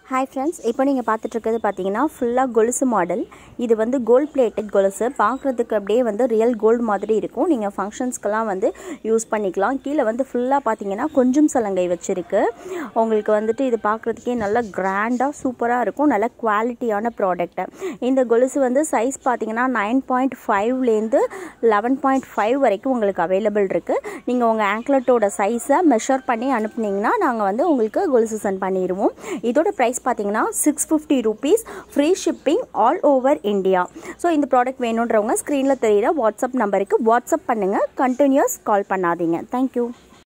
hi friends இப்போ நீங்கள் பார்த்துட்ருக்கிறது பார்த்தீங்கன்னா ஃபுல்லாக கொலுசு மாடல் இது வந்து கோல்ட் பிளேட்டட் கொலுசு பார்க்குறதுக்கு அப்படியே வந்து ரியல் கோல்டு மாதிரி இருக்கும் நீங்கள் ஃபங்க்ஷன்ஸ்க்கெல்லாம் வந்து யூஸ் பண்ணிக்கலாம் கீழே வந்து ஃபுல்லாக பார்த்தீங்கன்னா கொஞ்சம் சலங்கை வச்சுருக்கு உங்களுக்கு வந்துட்டு இது பார்க்குறதுக்கே நல்லா கிராண்டாக சூப்பராக இருக்கும் நல்ல குவாலிட்டியான ப்ராடக்ட்டு இந்த கொலுசு வந்து சைஸ் பார்த்தீங்கன்னா நைன் பாயிண்ட் ஃபைவ்லேருந்து லெவன் பாயிண்ட் ஃபைவ் வரைக்கும் உங்களுக்கு அவைலபிள் இருக்குது நீங்கள் உங்கள் ஆங்க்லெட்டோட சைஸை மெஷர் பண்ணி அனுப்புனீங்கன்னா நாங்கள் வந்து உங்களுக்கு கொலுசு சென்ட் பண்ணிடுவோம் இதோட ப்ரைஸ் பார்த்தீங்கன்னா six fifty rupees free shipping all over India so இந்த ப்ராடக்ட் வேணுன்றவங்க ஸ்க்ரீனில் தெரியிற வாட்ஸ்அப் நம்பருக்கு வாட்ஸ்அப் பண்ணுங்கள் கண்டினியூஸ் கால் பண்ணாதீங்க தேங்க்யூ